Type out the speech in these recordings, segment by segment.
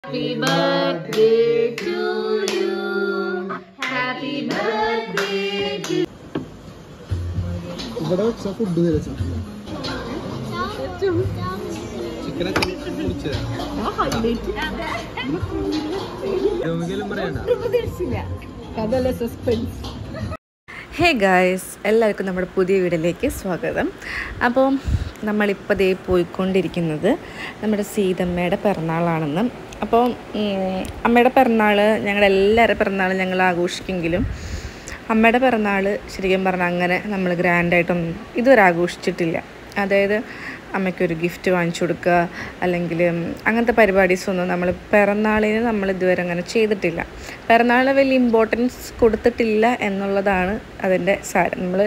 Happy birthday to you. Happy birthday to ഇവിടെ വെച്ചാ food തരാ ചിക്കനൊക്കെ മുറിച്ചതാ രോമികയിലും പറയണ്ട കഥല സസ്പെൻസ് ഹേ ഗായ്സ് എല്ലാവർക്കും നമ്മുടെ പുതിയ വീഡിയോയിലേക്ക് സ്വാഗതം അപ്പോൾ നമ്മളിപ്പോൾ ദേ പോയിക്കൊണ്ടിരിക്കുന്നത് നമ്മുടെ സീതമ്മയുടെ പിറന്നാളാണെന്ന് അപ്പോൾ ഉം, അമ്മയുടെ പിറന്നാൾ ഞങ്ങളുടെ എല്ലാവരുടെ പിറന്നാൾ ഞങ്ങൾ ആഘോഷിക്കെങ്കിലും അമ്മയുടെ പിറന്നാൾ ശരിക്കും പറഞ്ഞാൽ അങ്ങനെ നമ്മൾ ഗ്രാൻഡായിട്ടൊന്നും ഇതുവരെ ആഘോഷിച്ചിട്ടില്ല അതായത് അമ്മയ്ക്കൊരു ഗിഫ്റ്റ് വാങ്ങിച്ചു കൊടുക്കുക അല്ലെങ്കിൽ അങ്ങനത്തെ പരിപാടീസ് ഒന്നും നമ്മൾ പിറന്നാളിന് നമ്മൾ ഇതുവരെ അങ്ങനെ ചെയ്തിട്ടില്ല പിറന്നാളിന് വലിയ ഇമ്പോർട്ടൻസ് കൊടുത്തിട്ടില്ല എന്നുള്ളതാണ് അതിൻ്റെ സാരം നമ്മൾ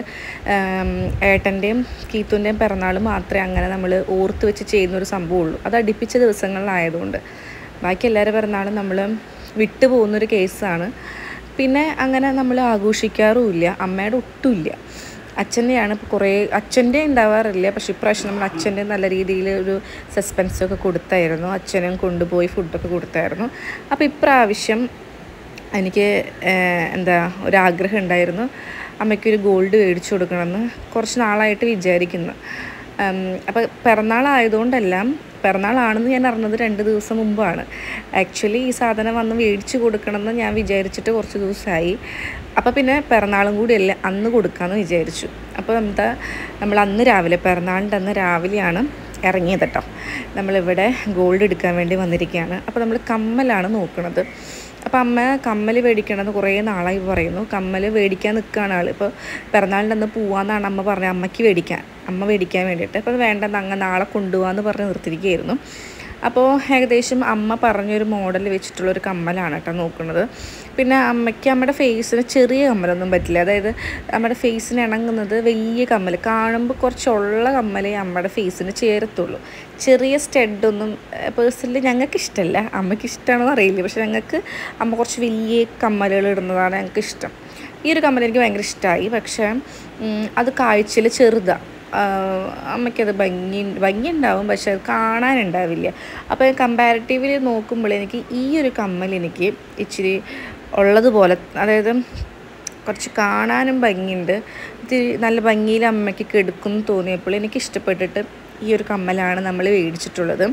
ഏട്ടൻ്റെയും കീത്തുൻ്റെയും പിറന്നാൾ മാത്രമേ അങ്ങനെ നമ്മൾ ഓർത്ത് വെച്ച് ചെയ്യുന്ന ഒരു സംഭവമുള്ളൂ അത് അടുപ്പിച്ച ദിവസങ്ങളിലായതുകൊണ്ട് ബാക്കി എല്ലാവരുടെ പിറന്നാളും നമ്മൾ വിട്ടു പോകുന്നൊരു കേസാണ് പിന്നെ അങ്ങനെ നമ്മൾ ആഘോഷിക്കാറുമില്ല അമ്മയുടെ ഒട്ടുമില്ല അച്ഛൻ്റെയാണ് ഇപ്പോൾ കുറേ അച്ഛൻ്റെ ഉണ്ടാവാറില്ല പക്ഷെ ഇപ്രാവശ്യം നമ്മൾ അച്ഛൻ്റെ നല്ല രീതിയിൽ ഒരു സസ്പെൻസൊക്കെ കൊടുത്തായിരുന്നു അച്ഛനും കൊണ്ടുപോയി ഫുഡൊക്കെ കൊടുത്തായിരുന്നു അപ്പോൾ ഇപ്രാവശ്യം എനിക്ക് ഏഹ്, എന്താ ഒരാഗ്രഹം ഉണ്ടായിരുന്നു അമ്മയ്ക്കൊരു ഗോൾഡ് മേടിച്ചു കൊടുക്കണമെന്ന് കുറച്ച് നാളായിട്ട് വിചാരിക്കുന്നു അപ്പോൾ പിറന്നാളായതുകൊണ്ടല്ല പിറന്നാളാണെന്ന് ഞാൻ അറിഞ്ഞത് രണ്ട് ദിവസം മുമ്പാണ് ആക്ച്വലി ഈ സാധനം വന്ന് മേടിച്ച് കൊടുക്കണമെന്ന് ഞാൻ വിചാരിച്ചിട്ട് കുറച്ച് ദിവസമായി അപ്പോൾ പിന്നെ പിറന്നാളും കൂടിയല്ല അന്ന് കൊടുക്കാമെന്ന് വിചാരിച്ചു അപ്പോൾ എന്താ നമ്മൾ അന്ന് രാവിലെ പിറന്നാളിൻ്റെ അന്ന് രാവിലെയാണ് ഇറങ്ങിയത് കേട്ടോ നമ്മളിവിടെ ഗോൾഡ് എടുക്കാൻ വേണ്ടി വന്നിരിക്കുകയാണ് അപ്പോൾ നമ്മൾ കമ്മലാണ് നോക്കുന്നത് അപ്പോൾ അമ്മ കമ്മൽ മേടിക്കണമെന്ന് കുറേ നാളായി പറയുന്നു കമ്മൽ മേടിക്കാൻ നിൽക്കുകയാണ് ആൾ ഇപ്പോൾ പിറന്നാളിൻ്റെ അന്ന് പോവാന്നാണ് അമ്മ പറഞ്ഞത് അമ്മയ്ക്ക് മേടിക്കാൻ അമ്മ മേടിക്കാൻ വേണ്ടിയിട്ട് അപ്പോൾ വേണ്ടെന്ന് അങ്ങ് നാളെ കൊണ്ടുപോകാമെന്ന് പറഞ്ഞ് നിർത്തിയിരിക്കുകയായിരുന്നു അപ്പോൾ ഏകദേശം അമ്മ പറഞ്ഞൊരു മോഡൽ വെച്ചിട്ടുള്ളൊരു കമ്മലാണ് കേട്ടോ നോക്കുന്നത് പിന്നെ അമ്മയ്ക്ക് അമ്മയുടെ ഫേസിന് ചെറിയ കമ്മലൊന്നും പറ്റില്ല അതായത് നമ്മുടെ ഫേസിന് ഇണങ്ങുന്നത് വലിയ കമ്മൽ കാണുമ്പോൾ കുറച്ചുള്ള കമ്മലേ അമ്മയുടെ ഫേസിന് ചേരത്തുള്ളൂ ചെറിയ സ്റ്റെഡൊന്നും പേഴ്സണലി ഞങ്ങൾക്ക് ഇഷ്ടമല്ല അമ്മയ്ക്ക് ഇഷ്ടമാണെന്ന് അറിയില്ല പക്ഷെ ഞങ്ങൾക്ക് അമ്മ കുറച്ച് വലിയ കമ്മലുകൾ ഇടുന്നതാണ് ഞങ്ങൾക്ക് ഇഷ്ടം ഈ ഒരു കമ്മൽ എനിക്ക് ഭയങ്കര ഇഷ്ടമായി പക്ഷേ ഉം, അത് കാഴ്ചയിൽ ചെറുതാണ് ആഹ് അമ്മയ്ക്കത് ഭംഗി ഭംഗി ഉണ്ടാവും പക്ഷെ അത് കാണാനുണ്ടാവില്ല അപ്പോൾ കമ്പാരിറ്റീവ്ലി നോക്കുമ്പോൾ എനിക്ക് ഈ ഒരു കമ്മൽ എനിക്ക് ഇച്ചിരി ഉള്ളതുപോലെ അതായത് കുറച്ച് കാണാനും ഭംഗിയുണ്ട് ഇത്തിരി നല്ല ഭംഗിയിൽ അമ്മയ്ക്ക് കെടുക്കും തോന്നിയപ്പോൾ എനിക്ക് ഇഷ്ടപ്പെട്ടിട്ട് ഈ ഒരു കമ്മലാണ് നമ്മൾ മേടിച്ചിട്ടുള്ളത്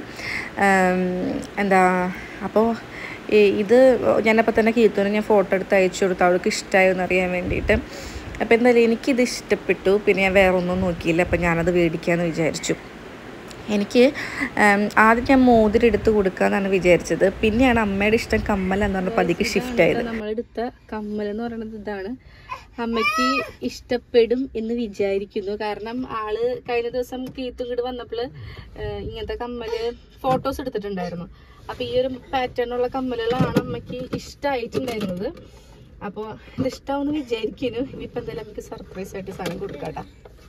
ആം, എന്താ അപ്പോൾ ഈ- ഇത് ഞാനപ്പോൾ തന്നെ കീത്തോന് ഞാൻ ഫോട്ടോ എടുത്ത് അയച്ചു കൊടുത്തു അവൾക്ക് ഇഷ്ടമായോ എന്നറിയാൻ വേണ്ടിയിട്ട് അപ്പോൾ എന്തായാലും എനിക്കിത് ഇഷ്ടപ്പെട്ടു പിന്നെ ഞാൻ വേറെ ഒന്നും നോക്കിയില്ല അപ്പോൾ ഞാനത് മേടിക്കാമെന്ന് വിചാരിച്ചു എനിക്ക് ഉം, ആദ്യം ഞാൻ മോതിരം എടുത്ത് കൊടുക്കാമെന്നാണ് വിചാരിച്ചത് പിന്നെയാണ് അമ്മയുടെ ഇഷ്ടം കമ്മൽ എന്ന് പറഞ്ഞപ്പോൾ അതിക്ക് ഷിഫ്റ്റ് ആയത് നമ്മളെടുത്ത കമ്മൽ എന്ന് പറയുന്നത് ഇതാണ് അമ്മയ്ക്ക് ഇഷ്ടപ്പെടും എന്ന് വിചാരിക്കുന്നു കാരണം ആള് കഴിഞ്ഞ ദിവസം കീത്തും കൂടി വന്നപ്പോൾ ഇങ്ങനത്തെ കമ്മല് ഫോട്ടോസ് എടുത്തിട്ടുണ്ടായിരുന്നു അപ്പൊ ഈ ഒരു പാറ്റേണുള്ള കമ്മലുകളാണ് അമ്മയ്ക്ക് ഇഷ്ടമായിട്ടുണ്ടായിരുന്നത് അപ്പോൾ ഇത് ഇഷ്ടമാവെന്ന് വിചാരിക്കുന്നു ഇനിയിപ്പോൾ എന്തായാലും നമുക്ക് സർപ്രൈസ് ആയിട്ട് സാധനം കൊടുക്കാട്ടാ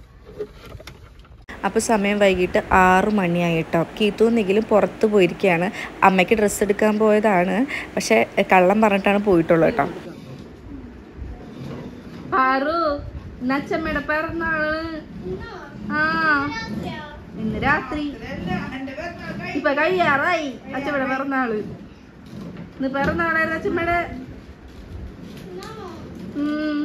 അപ്പോൾ സമയം വൈകിട്ട് ആറ് മണിയായി കേട്ടോ കീത്തു എന്തെങ്കിലും പുറത്ത് പോയിരിക്കുകയാണ് അമ്മയ്ക്ക് ഡ്രസ്സ് എടുക്കാൻ പോയതാണ് പക്ഷേ കള്ളം പറഞ്ഞിട്ടാണ് പോയിട്ടുള്ളത് കേട്ടോ പാറു നച്ചമ്മയുടെ പിറന്നാള് ആ ഇന്ന് രാത്രി ഇപ്പൊ കഴിയാറായി അച്ഛമ്മയുടെ പിറന്നാള് ഇന്ന് പിറന്നാളായിരുന്നു അച്ഛമ്മയുടെ ഉം.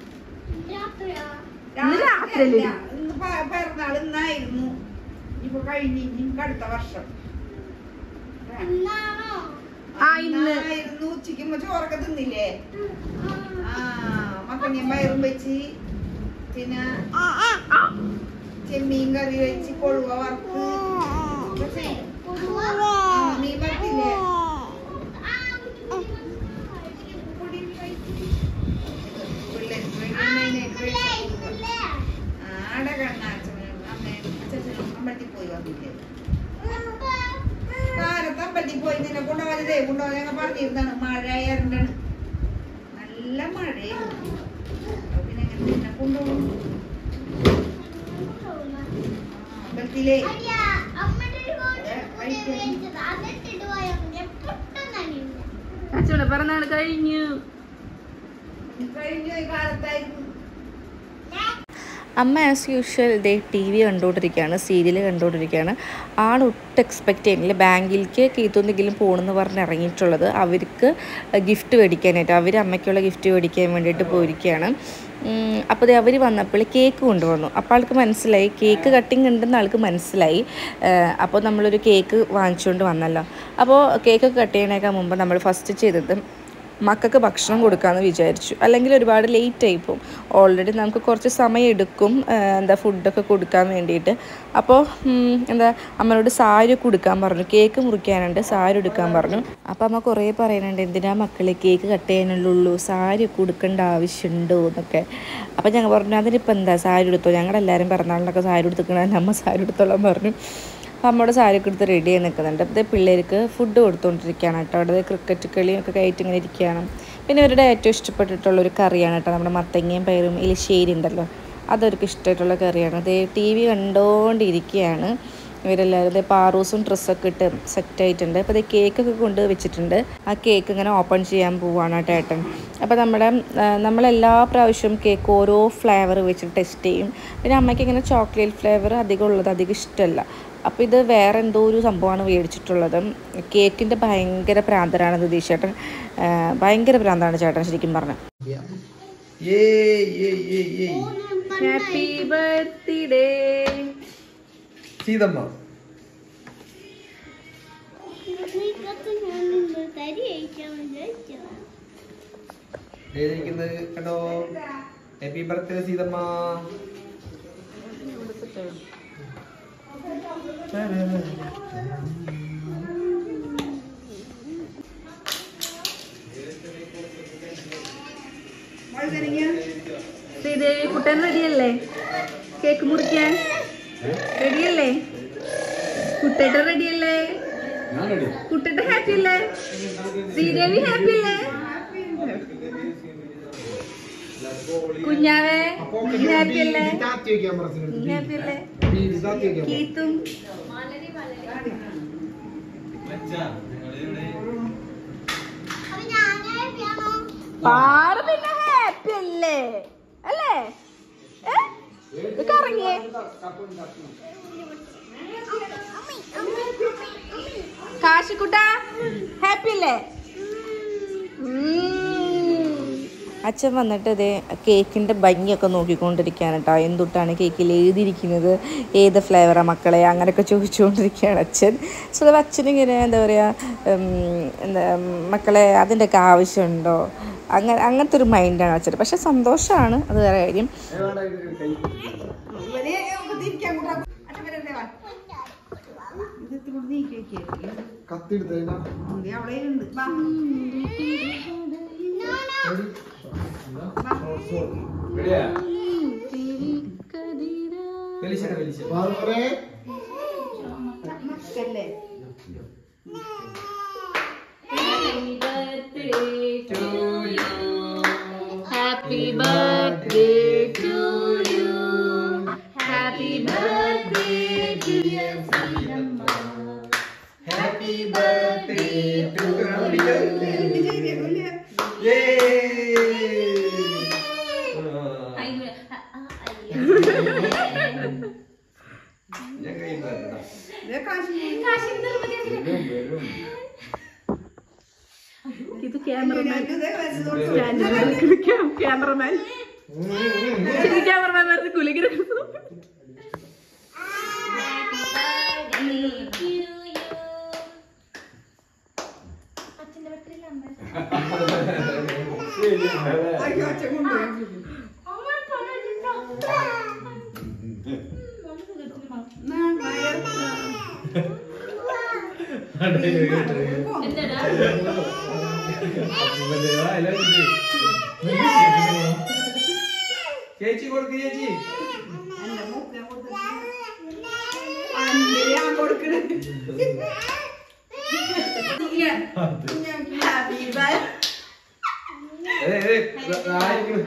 ഇന്ന് രാത്രി ഇന്ന് പ- പിറന്നാൾ ഇന്നായിരുന്നു ഇപ്പൊ കഴിഞ്ഞ് ഇനി അടുത്ത വർഷം ആ ഇന്ന് ഇന്നായിരുന്നു ഉച്ചയ്ക്ക് ഉമ്മ ചോറൊക്കെ തിന്നില്ലേ ആ മക്കണിയും പയറും വെച്ച് പിന്നെ ചെമ്മീൻ കറി വെച്ച് കൊഴുവ വറുത്ത് പക്ഷേ, ആ, മീൻ വറുത്തില്ലേ പിള്ളേർക്ക് വേണ്ടി മെയിനായിട്ട് കഴിക്കാൻ ആടെ കണ്ണാച്ചനും അമ്മയും അച്ഛനും അമ്പലത്തിൽ പോയി വന്നില്ലേ കാലത്ത് അമ്പലത്തിൽ പോയി നിന്നെ കൊണ്ടുപോകാതെ കൊണ്ടുപോകാൻ ഞങ്ങൾ പറഞ്ഞിരുന്നാണ് മഴ ആയിരുന്നാണ് നല്ല മഴയായിരുന്നു അപ്പൊ പിന്നെ എങ്ങനെ നിന്നെ കൊണ്ടുപോകും അമ്പലത്തിലേ അച്ഛമ്മയുടെ പിറന്നാള് കഴിഞ്ഞു കഴിഞ്ഞ കാലത്തായിരുന്നു അമ്മ ആസ് യൂഷ്വൽ ഇതേ ടി വി കണ്ടുകൊണ്ടിരിക്കുകയാണ് സീരിയൽ കണ്ടുകൊണ്ടിരിക്കുകയാണ് ആൾ ഒട്ടും എക്സ്പെക്റ്റ് ചെയ്യുന്നില്ല ബാങ്കിലേക്ക് കീത്തൊന്നെങ്കിലും പോകണമെന്ന് പറഞ്ഞ് ഇറങ്ങിയിട്ടുള്ളത് അവർക്ക് ഗിഫ്റ്റ് മേടിക്കാനായിട്ട് അവർ അമ്മയ്ക്കുള്ള ഗിഫ്റ്റ് മേടിക്കാൻ വേണ്ടിയിട്ട് പോയിരിക്കുകയാണ് അപ്പോൾ ദേ അവർ വന്നപ്പോൾ കേക്ക് കൊണ്ടുവന്നു അപ്പോൾ ആൾക്ക് മനസ്സിലായി കേക്ക് കട്ടിങ് ഉണ്ടെന്ന് ആൾക്ക് മനസ്സിലായി അപ്പോൾ നമ്മളൊരു കേക്ക് വാങ്ങിച്ചുകൊണ്ട് വന്നല്ലോ അപ്പോൾ കേക്ക് കട്ട് ചെയ്യണേക്കാൾ മുമ്പ് നമ്മൾ ഫസ്റ്റ് ചെയ്തത് മക്കൾക്ക് ഭക്ഷണം കൊടുക്കാമെന്ന് വിചാരിച്ചു അല്ലെങ്കിൽ ഒരുപാട് ലേറ്റ് ആയി പോകും ഓൾറെഡി നമുക്ക് കുറച്ച് സമയം എടുക്കും ആ, എന്താ ഫുഡൊക്കെ കൊടുക്കാൻ വേണ്ടിയിട്ട് അപ്പോൾ ഉം, എന്താ അമ്മയോട് സാരി ഒക്കെ കൊടുക്കാൻ പറഞ്ഞു കേക്ക് മുറിക്കാനുണ്ട് സാരി എടുക്കാൻ പറഞ്ഞു അപ്പോൾ അമ്മ കുറേ പറയുന്നുണ്ട് എന്തിനാ മക്കളെ കേക്ക് കട്ട് ചെയ്യാനുള്ളൂ സാരി ഒക്കെ കൊടുക്കേണ്ട ആവശ്യമുണ്ടോ എന്നൊക്കെ അപ്പോൾ ഞങ്ങൾ പറഞ്ഞു അതിനിപ്പോൾ എന്താ സാരി എടുത്തോ ഞങ്ങളെല്ലാവരും പിറന്നാളിനൊക്കെ സാരി എടുത്തിക്കണ അമ്മ സാരി എടുത്തോളാൻ പറഞ്ഞു അപ്പോൾ അമ്മയുടെ സാരിയൊക്കെ എടുത്ത് റെഡി ആയി നിൽക്കുന്നുണ്ട് അപ്പോൾ പിള്ളേർക്ക് ഫുഡ് കൊടുത്തുകൊണ്ടിരിക്കുകയാണ് കേട്ടോ അവിടെ ക്രിക്കറ്റ് കളിയൊക്കെ കഴിയിട്ട് ഇങ്ങനെ ഇരിക്കുകയാണ് പിന്നെ ഇവരുടെ ഏറ്റവും ഇഷ്ടപ്പെട്ടിട്ടുള്ള ഒരു കറിയാണ് കേട്ടോ നമ്മുടെ മത്തങ്ങയും പയറും എലിശ്ശേരി ഉണ്ടല്ലോ അതവർക്ക് ഇഷ്ടമായിട്ടുള്ള കറിയാണ് അത് ടി വി കണ്ടുകൊണ്ടിരിക്കുകയാണ് ഇവരെല്ലാവരും ഇതേ പാറൂസും ഡ്രസ്സൊക്കെ ഇട്ട് സെറ്റ് ആയിട്ടുണ്ട് അപ്പോൾ ഇത് കേക്കൊക്കെ കൊണ്ട് വെച്ചിട്ടുണ്ട് ആ കേക്ക് ഇങ്ങനെ ഓപ്പൺ ചെയ്യാൻ പോവുകയാണ് കേട്ടോ ഏട്ടൻ അപ്പോൾ നമ്മുടെ ആ, നമ്മളെല്ലാ പ്രാവശ്യവും കേക്ക് ഓരോ ഫ്ലേവർ വെച്ചിട്ട് ടെസ്റ്റ് ചെയ്യും പിന്നെ അമ്മയ്ക്ക് ഇങ്ങനെ ചോക്ലേറ്റ് ഫ്ലേവർ അധികം ഉള്ളത് അധികം ഇഷ്ടമല്ല അപ്പോൾ ഇത് വേറെ എന്തോ ഒരു സംഭവമാണ് മേടിച്ചിട്ടുള്ളത് കേക്കിൻ്റെ ഭയങ്കര പ്രാന്തരാണ് നിതീഷ് ചേട്ടൻ ആ, ഭയങ്കര പ്രാന്താണ് ചേട്ടൻ ശരിക്കും പറഞ്ഞാൽ ഹാപ്പി ബർത്ത്ഡേ സീതമ്മ എഴുതിയിരിക്കുന്നത് കണ്ടോ ഹാപ്പി ബർത്ത്ഡേ സീതമ്മ ശ്രീദേവി കുട്ടൻ റെഡിയല്ലേ കേക്ക് മുറിക്കാൻ റെഡിയല്ലേ കുട്ടേട്ട റെഡിയല്ലേ കുട്ടേട്ട ഹാപ്പി അല്ലേ ശ്രീദേവി ഹാപ്പി അല്ലേ കുഞ്ഞാവേ ഹാപ്പി അല്ലേ ഹാപ്പി അല്ലേ കീത്തും പാറ പിന്നെ ഹാപ്പി അല്ലേ അല്ലേ ഏ? ഇത് കറങ്ങിയേ കാശിക്കുട്ട ഹാപ്പി അല്ലേ അച്ഛൻ വന്നിട്ട് ഇതേ കേക്കിൻ്റെ ഭംഗിയൊക്കെ നോക്കിക്കൊണ്ടിരിക്കുകയാണ് കേട്ടോ എന്തുട്ടാണ് കേക്കിൽ എഴുതിയിരിക്കുന്നത് ഏത് ഫ്ലേവറാണ് മക്കളെ അങ്ങനെയൊക്കെ ചോദിച്ചുകൊണ്ടിരിക്കുകയാണ് അച്ഛൻ സോ അത് അച്ഛനിങ്ങനെ എന്താ പറയുക ഉം, എന്താ മക്കളെ അതിൻ്റെയൊക്കെ ആവശ്യമുണ്ടോ അങ്ങനെ അങ്ങനത്തെ ഒരു മൈൻഡാണ് അച്ഛൻ പക്ഷെ സന്തോഷമാണ് അത് വേറെ കാര്യം ഇവരെ നമുക്ക് തിരിക്കാൻ കൂട്ടാ അച്ഛൻ വരണ്ടേ വാ ഇത് ഇത്തിരി കൂടി നീക്കി വെക്കേ കത്തിയെടുത്ത അവിടെ ഉണ്ട് വാ വെളിച്ചെണ്ണ വെളിച്ചെണ്ണ മക്കളല്ലേ happy birthday to you happy birthday dear happy birthday to ഞാൻ കഴിയുന്നു ഇത് കാശി ഇത് ക്യാമറമാൻ ഇത് വെച്ചതോട് ക്യാമറമാൻ ശരി ക്യാമറമാൻ വെറുതെ കുലിങ്ങനെ അയ്യോ അച്ഛൻ കൊണ്ടുപോയി ചേച്ചി കൊടുക്ക് ചേച്ചി ഞാൻ കൊടുക്കണേ ഹാപ്പി ബൈ ഏ, ഏ, ആയിരിക്കണം.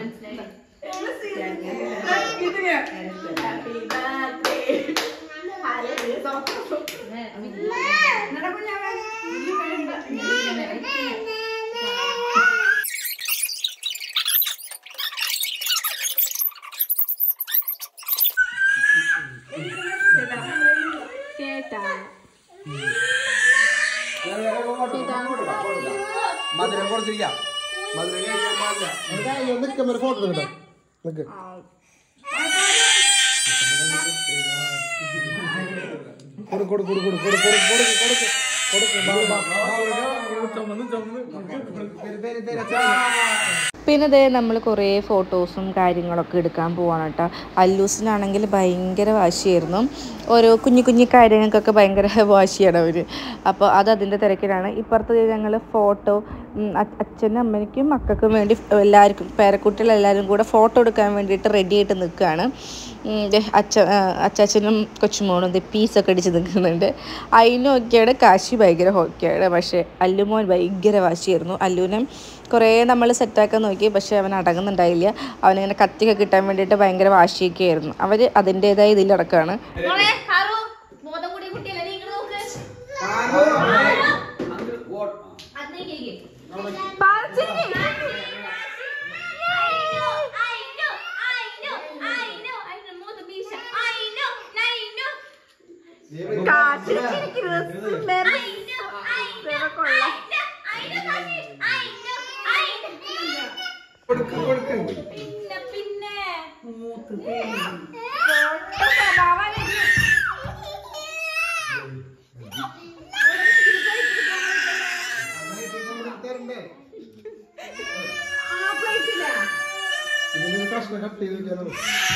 മധുരം കുറച്ചിരിക്കാം മധുരം കഴിക്കാൻ പാടില്ല നിൽക്കുമ്പോ ഫോട്ടോ എടുക്കട്ടെ നിക്ക് കൊടു കൊടു കൊടു കൊടു കൊടു കൊടു കൊടു കൊടുക്ക് കൊടുക്ക് ബാ, ബാ, ബാ, ചുമന്ന് ചുമന്ന് തരി, തരി, തരി, ചുമന്ന്. പിന്നെ ഇതേ നമ്മൾ കുറേ ഫോട്ടോസും കാര്യങ്ങളൊക്കെ എടുക്കാൻ പോവാണ് കേട്ടോ അല്ലൂസിനാണെങ്കിൽ ഭയങ്കര വാശിയായിരുന്നു ഓരോ കുഞ്ഞു കുഞ്ഞു കാര്യങ്ങൾക്കൊക്കെ ഭയങ്കര വാശിയാണ് അവർ അപ്പോൾ അത് അതിൻ്റെ തിരക്കിലാണ് ഇപ്പുറത്ത് ഞങ്ങൾ ഫോട്ടോ അച്ഛനും അമ്മയ്ക്കും മക്കൾക്കും വേണ്ടി എല്ലാവർക്കും പേരക്കുട്ടികളെല്ലാവരും കൂടെ ഫോട്ടോ എടുക്കാൻ വേണ്ടിയിട്ട് റെഡി ആയിട്ട് നിൽക്കുകയാണ് ഉം, ദേ അച്ഛ ആ, അച്ചാച്ചനും കൊച്ചുമോളും ദേ പീസൊക്കെ അടിച്ച് നിൽക്കുന്നുണ്ട് അതിനും ഒക്കെയാണ് കാശി ഭയങ്കര ഹോക്കിയാണ് പക്ഷേ അല്ലുമോൻ ഭയങ്കര വാശിയായിരുന്നു അല്ലുവിനെ കുറേ നമ്മൾ സെറ്റാക്കാൻ നോക്കി പക്ഷേ അവൻ അടങ്ങുന്നുണ്ടായില്ല അവനിങ്ങനെ കത്തിയൊക്കെ കിട്ടാൻ വേണ്ടിയിട്ട് ഭയങ്കര വാശിയൊക്കെ ആയിരുന്നു അവർ അതിൻ്റേതായ ഇതിലടക്കമാണ് കൊടുക്ക് കൊടുക്ക് തരണ്ടേ? ഇതിന് കഷ്ണം കട്ട് ചെയ്ത് വെക്കാനോ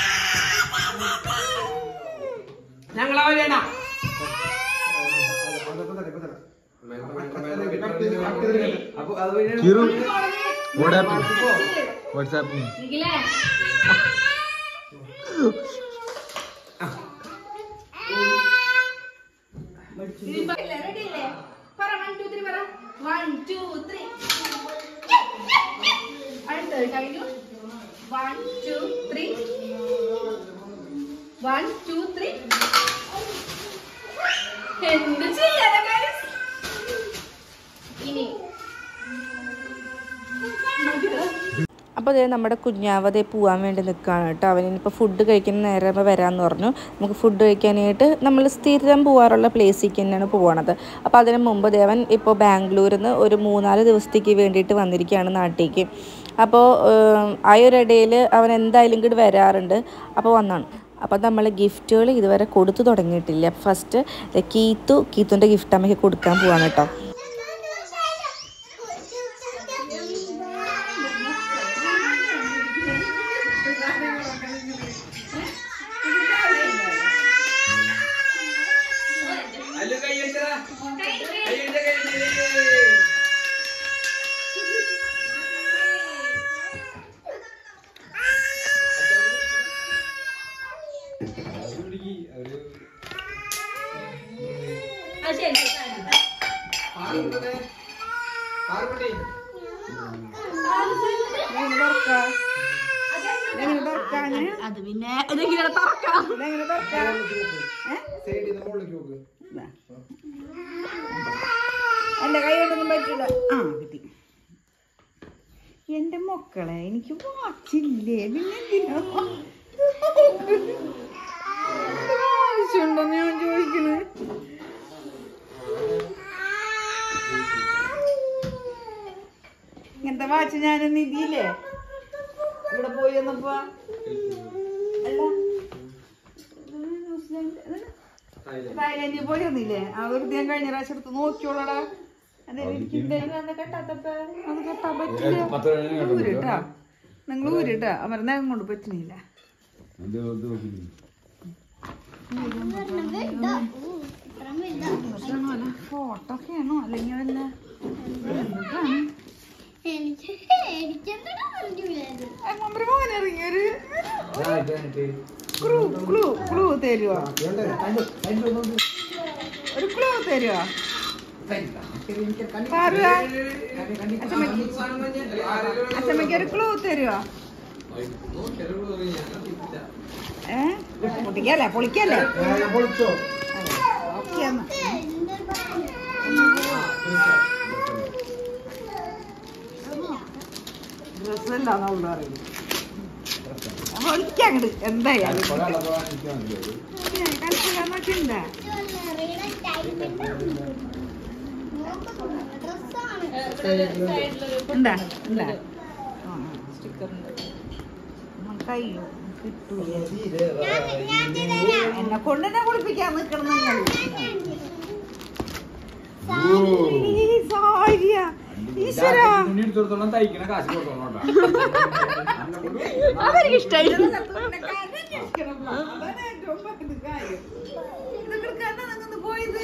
അതൊക്കെ തരാം, ഇപ്പൊ തരാം. കട്ട് ചെയ്ത് കട്ട് ചെയ്ത് വെക്കാം. അപ്പൊ അത് വഴി കിറു what happened what's happening എന്ത് ചെയ്യാനാ guys? ഇനി അപ്പോൾ അതേ നമ്മുടെ കുഞ്ഞാവതേ പോകാൻ വേണ്ടി നിൽക്കുകയാണ് കേട്ടോ അവനിപ്പോൾ ഫുഡ് കഴിക്കുന്ന നേരം വരാമെന്ന് പറഞ്ഞു നമുക്ക് ഫുഡ് കഴിക്കാനായിട്ട് നമ്മൾ സ്ഥിരം പോകാറുള്ള പ്ലേസിലേക്ക് തന്നെയാണ് പോകണത് അപ്പോൾ അതിന് മുമ്പ് ദേവൻ ഇപ്പോൾ ബാംഗ്ലൂരിൽ നിന്ന് ഒരു മൂന്നാല് ദിവസത്തേക്ക് വേണ്ടിയിട്ട് വന്നിരിക്കുകയാണ് നാട്ടിലേക്ക് അപ്പോൾ ഏഹ്, ആ ഒരു ഇടയിൽ അവൻ എന്തായാലും ഇങ്ങോട്ട് വരാറുണ്ട് അപ്പോൾ വന്നാണ് അപ്പോൾ നമ്മൾ ഗിഫ്റ്റുകൾ ഇതുവരെ കൊടുത്തു തുടങ്ങിയിട്ടില്ല ഫസ്റ്റ് കീത്തു കീത്തുൻ്റെ ഗിഫ്റ്റ് അമ്മയ്ക്ക് കൊടുക്കാൻ പോവാണ് കേട്ടോ അല്ല കൈ വെച്ചടാ കൈ വെച്ച കൈ വെച്ച അത് പിന്നെ ഇതെങ്ങനെ തുറക്കാം സൈഡിൽ നിന്ന് മുകളിലേക്ക് നോക്ക് എന്റെ കൈ കൊണ്ടൊന്നും പറ്റില്ല ആ കിട്ടി എന്റെ മക്കളെ എനിക്ക് വാച്ചില്ലേ പിന്നെ എന്തിനാ ആവശ്യമുണ്ടോ ഞാൻ ചോദിക്കണേ ഇങ്ങനത്തെ വാച്ച് ഞാനൊന്നും ഇതില്ലേ ഇവിടെ പോയി വന്നപ്പോ അല്ല ഇത് ന്യൂസിലാൻഡ് ഇതല്ല? തായ്ലാൻഡിൽ പോയി വന്നില്ലേ ആ വെറുതെ ഞാൻ കഴിഞ്ഞ പ്രാവശ്യം എടുത്ത് നോക്കിയോളടാ അതെ അത് കെട്ടാത്തപ്പോ അത് കെട്ടാൻ പറ്റില്ല ഊരിട്ടാ നിങ്ങൾ ഊരിട്ടാ അവരെ നേരം കൊണ്ട് പറ്റുന്നില്ല ഫോട്ടോ ഒക്കെ ആണോ അല്ലെങ്കിൽ വല്ല എന്താണ്? ആ, മമ്പുറ മോൻ ഇറങ്ങിയൊരു ക്ലൂ ക്ലൂ ക്ലൂ തരുവോ ഒരു ക്ലൂ തരുവോ പാറുവാ അച്ഛമ്മക്ക് ഒരു ക്ലൂ തരുവോ ഏ പൊട്ടിക്കല്ലേ പൊളിക്കല്ലേ ഞാൻ പൊളിച്ചോ ഓക്കെ എന്നാ ഡ്രസ് അല്ലാന്ന് അവള് പറയുന്നത് പൊളിക്കങ്ങട് എന്തായാലും കൺസിലാന്നൊക്കെ ഉണ്ടാ ഉണ്ടാ ഉണ്ടാ കയ്യോ കിട്ടൂല എന്നെ കൊണ്ട് തന്നെ കുളിപ്പിക്കാൻ നിക്കണം നിങ്ങൾ സാരിയാ ഈശ്വരാ തുണി എടുത്തോളം തയ്ക്കണ കാശ് കൊടുത്തോളാം അവർക്ക് ഇഷ്ടമായിരുന്നു പോയത്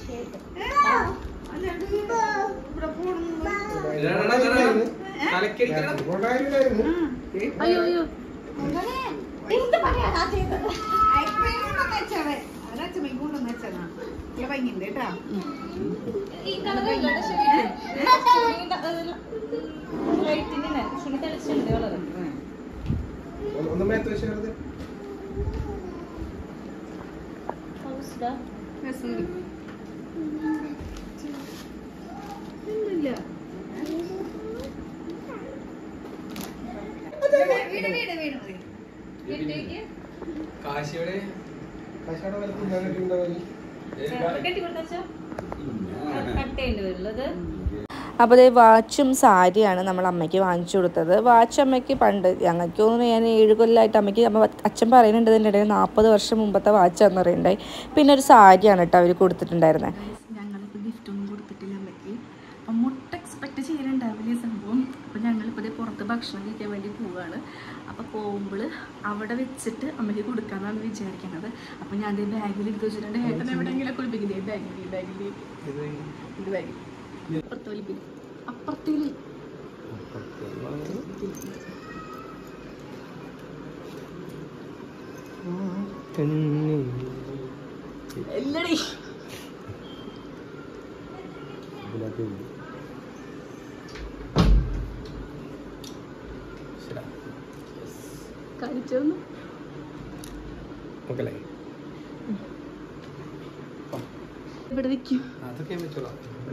തലക്കടിക്കണം അയ്യോ അയ്യോ ഒന്ന് മേത്ത് വെച്ചത് കാശിയുടെ കശാടെ വലത്ത് ഉണ്ടാവില്ല അപ്പോൾ അതേ വാച്ചും സാരിയാണ് നമ്മൾ അമ്മയ്ക്ക് വാങ്ങിച്ചു കൊടുത്തത് വാച്ച് അമ്മയ്ക്ക് പണ്ട് ഞങ്ങൾക്ക് തോന്നുന്നു ഞാൻ ഏഴ് കൊല്ലമായിട്ട് അമ്മയ്ക്ക് അമ്മ അച്ഛൻ പറയുന്നുണ്ട് ഇതിൻ്റെ ഇടയിൽ നാൽപ്പത് വർഷം മുമ്പത്തെ വാച്ചാന്ന് പറയുണ്ടായി പിന്നെ ഒരു സാരിയാണ് കേട്ടോ അവർ കൊടുത്തിട്ടുണ്ടായിരുന്നത് ഞങ്ങളിപ്പോൾ ഗിഫ്റ്റ് ഒന്നും കൊടുത്തിട്ടില്ല അമ്മയ്ക്ക് അപ്പം മുട്ട എക്സ്പെക്ട് ചെയ്യുന്നുണ്ടാവില്ല ഈ സംഭവം അപ്പോൾ ഞങ്ങളിപ്പോൾ ഇതേ പുറത്ത് ഭക്ഷണം കഴിക്കാൻ വേണ്ടി പോവുകയാണ് അപ്പോൾ പോകുമ്പോൾ അവിടെ വെച്ചിട്ട് അമ്മയ്ക്ക് കൊടുക്കാമെന്നാണ് വിചാരിക്കുന്നത് അപ്പോൾ ഞാൻ അതേ ബാഗിൽ എടുത്ത് വെച്ചിട്ടുണ്ട് ഏട്ടൻ എവിടെയെങ്കിലും കുളിപ്പിക്കുന്നത് ഈ ബാഗിൽ ഈ ബാഗിൽ ഇത് ബാഗിൽ അപ്പുറത്ത് വലിപ്പിൽ അപ്പുറത്തേല് എല്ലടി കഴിച്ചൊന്നും ഓക്കെ ഇവിടെ വെക്കും അതൊക്കെ വെച്ചോളാം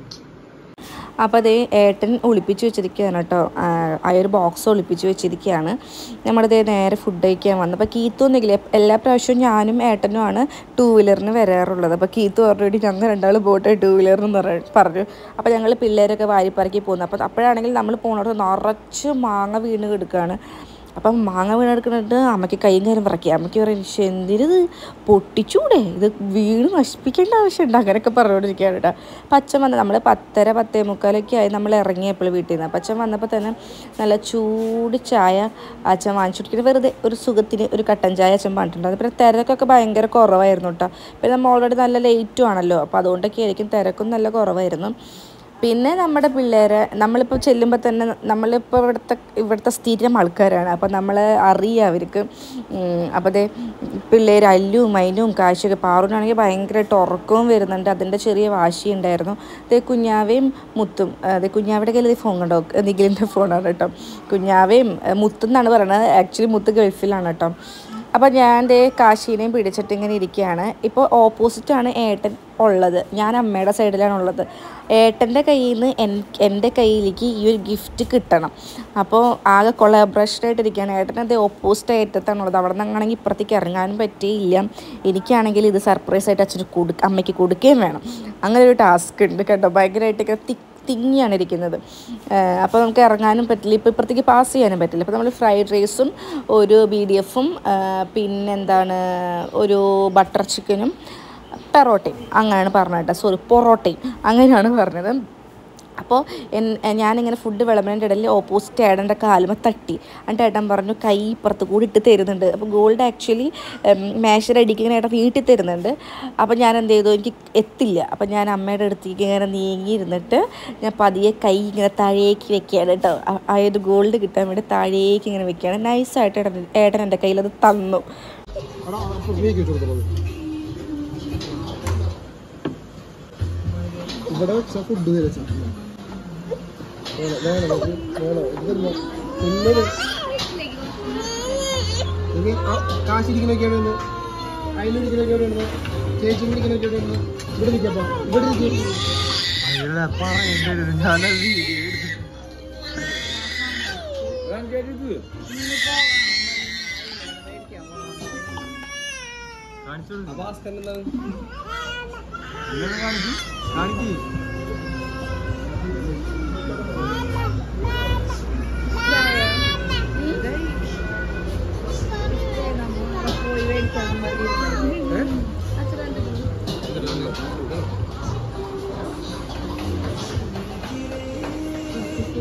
അപ്പോൾ അതേ ഏട്ടൻ ഒളിപ്പിച്ച് വെച്ചിരിക്കുകയാണ് കേട്ടോ ആ ആ ഒരു ബോക്സ് ഒളിപ്പിച്ച് വെച്ചിരിക്കുകയാണ് നമ്മളിതേ നേരെ ഫുഡ് കഴിക്കാൻ വന്നു അപ്പോൾ കീത്തൊന്നുമില്ല എല്ലാ പ്രാവശ്യവും ഞാനും ഏട്ടനുമാണ് ടൂ വീലറിന് വരാറുള്ളത് അപ്പോൾ കീത്ത് ഓൾറെഡി ഞങ്ങൾ രണ്ടാൾ പോട്ടെ ടൂ വീലറിന് പറഞ്ഞു അപ്പോൾ ഞങ്ങൾ പിള്ളേരൊക്കെ വാരിപ്പറക്കി പോകുന്നു അപ്പോൾ അപ്പോഴാണെങ്കിൽ നമ്മൾ പോകുന്നിടത്ത് നിറച്ച് മാങ്ങ വീണ് കിടക്കുകയാണ് അപ്പം മാങ്ങ വീണെടുക്കുന്നിട്ട് അമ്മയ്ക്ക് കൈയും കാര്യം പറക്കി അമ്മയ്ക്ക് പറയും "ശ്ശെ, എന്തിനിത് പൊട്ടിച്ചൂടെ ഇത് വീണ് നശിപ്പിക്കേണ്ട ആവശ്യമുണ്ട് അങ്ങനെയൊക്കെ പറഞ്ഞുകൊണ്ടിരിക്കുകയാണ് കേട്ടോ അപ്പം അച്ഛൻ വന്ന് നമ്മൾ പത്തര പത്തേ മുക്കാലൊക്കെ ആയി നമ്മൾ ഇറങ്ങിയപ്പോൾ വീട്ടിൽ നിന്ന് അപ്പം അച്ഛൻ വന്നപ്പോൾ തന്നെ നല്ല ചൂട് ചായ അച്ഛൻ വാങ്ങിച്ചു കൊടുക്കുന്നത് വെറുതെ ഒരു സുഖത്തിന് ഒരു കട്ടൻ ചായ അച്ഛൻ പറഞ്ഞിട്ടുണ്ടായിരുന്നു പിന്നെ തിരക്കൊക്കെ ഭയങ്കര കുറവായിരുന്നു കേട്ടോ പിന്നെ നമ്മൾ ഓൾറെഡി നല്ല ലേറ്റും ആണല്ലോ അപ്പോൾ അതുകൊണ്ടൊക്കെ ആയിരിക്കും തിരക്കും നല്ല കുറവായിരുന്നു പിന്നെ നമ്മുടെ പിള്ളേരെ നമ്മളിപ്പോൾ ചെല്ലുമ്പോൾ തന്നെ നമ്മളിപ്പോൾ ഇവിടുത്തെ ഇവിടുത്തെ സ്ഥിരം ആൾക്കാരാണ് അപ്പോൾ നമ്മൾ അറിയാം അവർക്ക് അപ്പോൾ അതേ പിള്ളേർ അല്ലും മൈനും കാശൊക്കെ പാറുനാണെങ്കിൽ ഭയങ്കരമായിട്ട് ഉറക്കവും വരുന്നുണ്ട് അതിൻ്റെ ചെറിയ വാശി ഉണ്ടായിരുന്നു അതേ കുഞ്ഞാവയും മുത്തും അതെ കുഞ്ഞാവയുടെ കയ്യിൽ ഫോൺ കണ്ടോ നിഖിലിൻ്റെ ഫോണാണ് കേട്ടോ കുഞ്ഞാവയും ഏഹ്, മുത്തും എന്നാണ് പറയുന്നത് ആക്ച്വലി മുത്ത് ഗൾഫിലാണ് കേട്ടോ അപ്പോൾ ഞാൻ ദേ കാശീനെയും പിടിച്ചിട്ട് ഇങ്ങനെ ഇരിക്കുകയാണ് ഇപ്പോൾ ഓപ്പോസിറ്റാണ് ഏട്ടൻ ഉള്ളത് ഞാൻ അമ്മയുടെ സൈഡിലാണ് ഉള്ളത് ഏട്ടൻ്റെ കയ്യിൽ നിന്ന് എൻ എൻ്റെ കയ്യിലേക്ക് ഈ ഒരു ഗിഫ്റ്റ് കിട്ടണം അപ്പോൾ ആകെ കൊളാബറേഷനായിട്ട് ഇരിക്കുകയാണ് ഏട്ടൻ അതേ ഓപ്പോസിറ്റ് അറ്റത്താണുള്ളത് അവിടെ നിന്നാണെങ്കിൽ ഇപ്പുറത്തേക്ക് ഇറങ്ങാനും പറ്റിയില്ല എനിക്കാണെങ്കിൽ ഇത് സർപ്രൈസ് ആയിട്ട് അച്ഛന് കൊടു അമ്മയ്ക്ക് കൊടുക്കുകയും വേണം അങ്ങനെ ഒരു ടാസ്ക് ഉണ്ട് കേട്ടോ ഭയങ്കരമായിട്ടൊക്കെ തിക്ക് തിങ്ങിയാണ് ഇരിക്കുന്നത് അപ്പോൾ നമുക്ക് ഇറങ്ങാനും പറ്റില്ല ഇപ്പോൾ ഇപ്പുറത്തേക്ക് പാസ് ചെയ്യാനും പറ്റില്ല അപ്പോൾ നമ്മൾ ഫ്രൈഡ് റൈസും ഒരു ബി ഡി എഫും പിന്നെന്താണ് ഒരു ബട്ടർ ചിക്കനും പെറോട്ടയും അങ്ങനെയാണ് പറഞ്ഞത് കേട്ടോ സോറി പൊറോട്ടയും അങ്ങനെയാണ് പറഞ്ഞത് അപ്പോൾ എൻ ഞാനിങ്ങനെ ഫുഡ് വിളമ്പതിൻ്റെ ഇടയിൽ ഓപ്പോസിറ്റ് ഏടൻ്റെ കാലുമ തട്ടി എന്നിട്ട് ഏട്ടൻ പറഞ്ഞു കൈ ഇപ്പുറത്ത് കൂടി ഇട്ട് തരുന്നുണ്ട് അപ്പോൾ ഗോൾഡ് ആക്ച്വലി മേശയുടെ അടിക്ക് ഇങ്ങനെ ഏട്ടൻ നീട്ടി തരുന്നുണ്ട് അപ്പോൾ ഞാൻ എന്ത് ചെയ്തു എനിക്ക് എത്തില്ല അപ്പോൾ ഞാൻ അമ്മയുടെ അടുത്തേക്ക് ഇങ്ങനെ നീങ്ങിയിരുന്നിട്ട് ഞാൻ പതിയെ കൈ ഇങ്ങനെ താഴേക്ക് വെക്കുകയാണ് കേട്ടോ ആ- ആ ഒരു ഗോൾഡ് കിട്ടാൻ വേണ്ടി താഴേക്ക് ഇങ്ങനെ വെക്കുകയാണ് നൈസായിട്ട് ഏട്ടൻ ഏട്ടൻ എൻ്റെ കയ്യിൽ അത് തന്നു എടാ അപ്പൊ നീക്കി വെച്ച് കൊടുത്തോളൂ ഇവിടെ വെച്ച ഫുഡ് തരച്ച വേണം വേണം വേണം ഇത് തരുന്ന പിന്നെ ഇത് ആ കാശിരിക്കണൊക്കെ എവിടെ ഉണ്ട് അതിലിരിക്കണൊക്കെ എവിടെ ഉണ്ട് ചേച്ചി പിടിക്കണൊക്കെ എവിടെ ഉണ്ട് ഇവിടെ നിൽക്കപ്പോ ഇവിടെ നിൽക്കും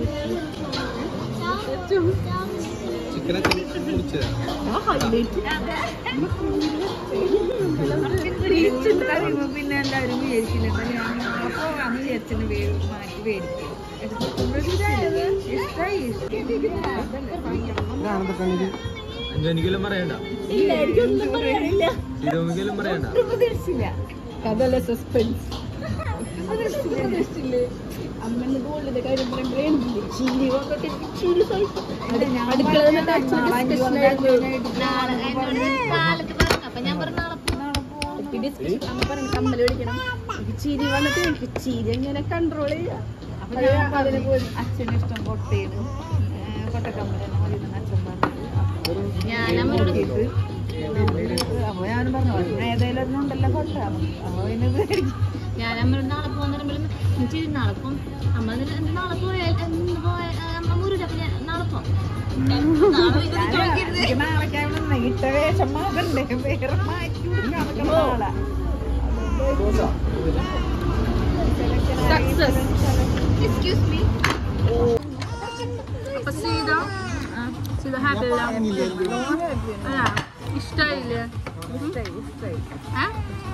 ചിക്കനൊക്കെ മുറിച്ചതാ പിന്നെ എല്ലാവരും വിചാരിക്കില്ല ഞാൻ പോകാന്ന് വിചാരിച്ചിട്ട് വേഗം മാറ്റി മേടിക്കും ഇഷ്ടായി ഇതാണെന്താ കണ്ണില് അഞ്ചെനിക്കെല്ലാം പറയണ്ട ഇരുപതെങ്കിലും പറയണ്ട അതല്ല സസ്പെൻസ് അമ്മന്റെ ഗോൾഡിന്റെ കാര്യം പറയുമ്പോഴേ ചിരി വന്നിട്ട് എനിക്ക് ചിരി സഹിക്കും. അടുക്കളയിൽ നിന്നിട്ട് അച്ഛൻ discussion ആയിരുന്നു. ഇപ്പൊ discussion അമ്മ പറഞ്ഞു കമ്മല് മേടിക്കണം എനിക്ക് ചിരി വന്നിട്ട് എനിക്ക് ചിരി എങ്ങനെ കൺട്രോൾ ചെയ്യാം അപ്പൊ ഞാൻ പറഞ്ഞു അച്ഛന് ഇഷ്ടം കൊട്ടേന്ന് കൊട്ടക്കമ്പലാണ് മതി അച്ഛൻ പറഞ്ഞത് ഞാൻ അപ്പൊ ഞാൻ പറഞ്ഞു ഏതായാലും അതിനുണ്ടല്ലോ കൊട്ട അപ്പൊ പിന്നെ മേടിക്കും ഞാൻ അമ്മയോട് നാളെ പോകുന്ന പറയുമ്പോൾ എനിക്ക് നാളെ പോകും അമ്മ എന്നിട്ട് എന്റെ നാളെ പോയാൽ എന്ന് പോയ അമ്മ മുരുട അപ്പൊ ഞാൻ നാളെ പോകും എനിക്ക് നാളേക്കാണ് ഇട്ട വേഷം മാതണ്ടേ വേറെ മാറ്റി കൊടുക്കാൻ നാളെ സക്സസ് എക്സ്ക്യൂസ് മീ അപ്പൊ സീത സീത ഹാപ്പി അല്ല അല്ല ഇഷ്ടായില്ലേ ഏ?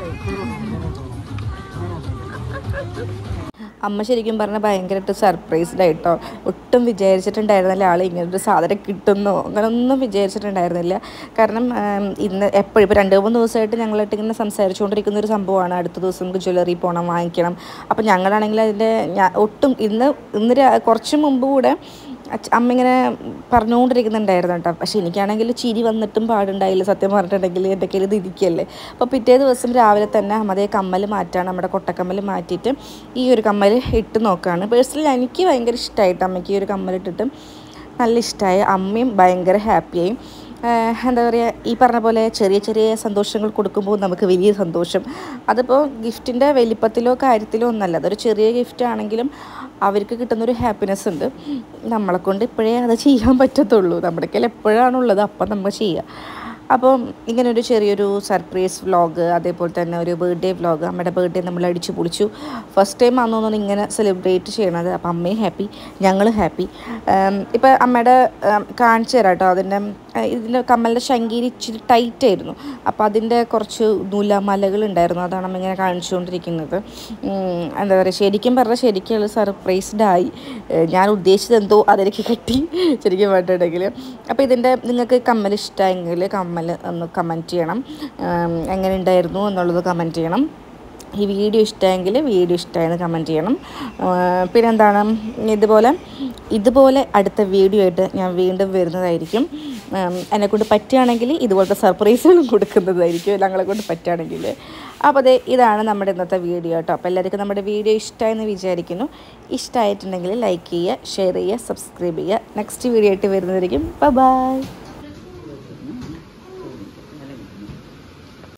അമ്മ ശരിക്കും പറഞ്ഞാൽ ഭയങ്കരമായിട്ട് സർപ്രൈസ്ഡ് ആയിട്ടോ ഒട്ടും വിചാരിച്ചിട്ടുണ്ടായിരുന്നില്ല ആൾ ഇങ്ങനൊരു സാധനം കിട്ടുന്നോ അങ്ങനൊന്നും വിചാരിച്ചിട്ടുണ്ടായിരുന്നില്ല കാരണം ആം, ഇന്ന് എപ്പോഴും ഇപ്പോൾ രണ്ട് മൂന്ന് ദിവസമായിട്ട് ഞങ്ങളായിട്ട് ഇങ്ങനെ സംസാരിച്ചുകൊണ്ടിരിക്കുന്ന ഒരു സംഭവമാണ് അടുത്ത ദിവസം നമുക്ക് ജ്വല്ലറി പോകണം വാങ്ങിക്കണം അപ്പോൾ ഞങ്ങളാണെങ്കിൽ അതിൻ്റെ ഞാൻ ഒട്ടും ഇന്ന് ഇന്ന് രാ- കുറച്ച് മുമ്പ് കൂടെ അച്ഛ- അമ്മ ഇങ്ങനെ പറഞ്ഞുകൊണ്ടിരിക്കുന്നുണ്ടായിരുന്നു കേട്ടോ പക്ഷെ എനിക്കാണെങ്കിൽ ചിരി വന്നിട്ടും പാടുണ്ടായില്ല സത്യം പറഞ്ഞിട്ടുണ്ടെങ്കിൽ എൻ്റെ കയ്യിൽ ഇത് ഇരിക്കുകയല്ലേ അപ്പോൾ പിറ്റേ ദിവസം രാവിലെ തന്നെ അമ്മതേ കമ്മൽ മാറ്റാണ് നമ്മുടെ കൊട്ടക്കമ്മൽ മാറ്റിയിട്ട് ഈ ഒരു കമ്മൽ ഇട്ട് നോക്കുകയാണ് പേഴ്സണലി എനിക്ക് ഭയങ്കര ഇഷ്ടമായിട്ട് അമ്മയ്ക്ക് ഈ ഒരു കമ്മൽ ഇട്ടിട്ട് നല്ല ഇഷ്ടമായി അമ്മയും ഭയങ്കര ഹാപ്പിയായി ആഹ് എന്താ പറയുക ഈ പറഞ്ഞ പോലെ ചെറിയ ചെറിയ സന്തോഷങ്ങൾ കൊടുക്കുമ്പോൾ നമുക്ക് വലിയ സന്തോഷം അതിപ്പോൾ ഗിഫ്റ്റിൻ്റെ വലിപ്പത്തിലോ കാര്യത്തിലോ ഒന്നല്ല അതൊരു ചെറിയ ഗിഫ്റ്റ് ആണെങ്കിലും അവർക്ക് കിട്ടുന്നൊരു ഹാപ്പിനെസ് ഉണ്ട് നമ്മളെ കൊണ്ട് ഇപ്പോഴേ അത് ചെയ്യാൻ പറ്റത്തുള്ളൂ നമ്മുടെ കയ്യിൽ എപ്പോഴാണുള്ളത് അപ്പം നമ്മൾ ചെയ്യുക അപ്പോൾ ഇങ്ങനെ ഒരു ചെറിയൊരു സർപ്രൈസ് വ്ലോഗ് അതേപോലെ തന്നെ ഒരു ബർത്ത്ഡേ വ്ലോഗ് അമ്മയുടെ ബർത്ത്ഡേ നമ്മൾ അടിച്ചു പൊളിച്ചു ഫസ്റ്റ് ടൈം ആണെന്ന് തോന്നുന്നു ഇങ്ങനെ സെലിബ്രേറ്റ് ചെയ്യണത് അപ്പോൾ അമ്മയും ഹാപ്പി ഞങ്ങളും ഹാപ്പി ഇപ്പോൾ അമ്മയുടെ ഉം, കാണിച്ചു തരാം കേട്ടോ അതിൻ്റെ ഇതിൻ്റെ കമ്മലിൻ്റെ ശങ്കീരി ഇച്ചിരി ടൈറ്റ് ആയിരുന്നു അപ്പോൾ അതിൻ്റെ കുറച്ച് നൂലമലകൾ ഉണ്ടായിരുന്നു അതാണ് അമ്മ ഇങ്ങനെ കാണിച്ചുകൊണ്ടിരിക്കുന്നത് ഉം, എന്താ പറയുക ശരിക്കും പറഞ്ഞാൽ ശരിക്കും സർപ്രൈസ്ഡ് ആയി ഏഹ് ഞാൻ ഉദ്ദേശിച്ചത് എന്തോ അതെനിക്ക് കിട്ടി ശരിക്കും പറഞ്ഞിട്ടുണ്ടെങ്കിൽ അപ്പോൾ ഇതിൻ്റെ നിങ്ങൾക്ക് കമ്മൽ ഇഷ്ടമെങ്കിൽ കമ്മൽ ഒന്ന് കമൻറ്റ് ചെയ്യണം ഉം, എങ്ങനെ ഉണ്ടായിരുന്നു എന്നുള്ളത് കമൻറ്റ് ചെയ്യണം ഈ വീഡിയോ ഇഷ്ടമെങ്കിൽ വീഡിയോ ഇഷ്ടമായെന്ന് കമൻറ്റ് ചെയ്യണം ഉം, പിന്നെന്താണ് ഇതുപോലെ ഇതുപോലെ അടുത്ത വീഡിയോ ആയിട്ട് ഞാൻ വീണ്ടും വരുന്നതായിരിക്കും ഉം, എന്നെക്കൊണ്ട് പറ്റുകയാണെങ്കിൽ ഇതുപോലത്തെ സർപ്രൈസുകളും കൊടുക്കുന്നതായിരിക്കും ഞങ്ങളെ കൊണ്ട് പറ്റുകയാണെങ്കിൽ അപ്പോൾ അതെ ഇതാണ് നമ്മുടെ ഇന്നത്തെ വീഡിയോ കേട്ടോ അപ്പോൾ എല്ലാവർക്കും നമ്മുടെ വീഡിയോ ഇഷ്ടമായെന്ന് വിചാരിക്കുന്നു ഇഷ്ടമായിട്ടുണ്ടെങ്കിൽ ലൈക്ക് ചെയ്യുക ഷെയർ ചെയ്യുക സബ്സ്ക്രൈബ് ചെയ്യുക നെക്സ്റ്റ് വീഡിയോ ആയിട്ട് വരുന്നതായിരിക്കും ബൈ